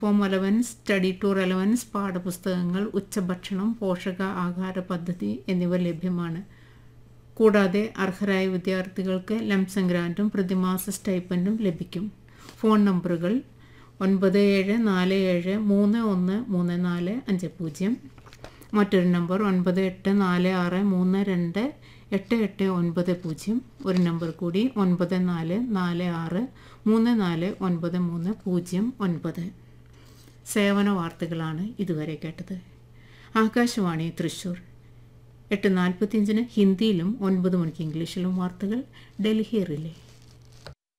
home allowance study tour allowance പാഠപുസ്തകങ്ങൾ ഉച്ചഭക്ഷണം പോഷക ആഹാര പദ്ധതി എന്നിവ ലഭ്യമാണ് കൂടാതെ അർഹരായ വിദ്യാർത്ഥികൾക്ക് ലംസം ഗ്രാൻറ്റും പ്രതിമാസ സ്റ്റൈപ്പൻറ്റും ലഭിക്കും ഫോൺ നമ്പറുകൾ ഒൻപത് ഏഴ് നാല് ഏഴ് മൂന്ന് ഒന്ന് മൂന്ന് നാല് അഞ്ച് പൂജ്യം മറ്റൊരു നമ്പർ ഒൻപത് എട്ട് നാല് ആറ് മൂന്ന് രണ്ട് എട്ട് എട്ട് ഒൻപത് പൂജ്യം ഒരു നമ്പർ കൂടി ഒൻപത് നാല് നാല് ആറ് മൂന്ന് നാല് ഒൻപത് മൂന്ന് പൂജ്യം ഒൻപത് സേവന വാർത്തകളാണ് ഇതുവരെ കേട്ടത് ആകാശവാണി തൃശൂർ എട്ട് നാൽപ്പത്തിയഞ്ചിന് ഹിന്ദിയിലും ഒൻപത് മണിക്ക് ഇംഗ്ലീഷിലും വാർത്തകൾ ഡൽഹി റിലേ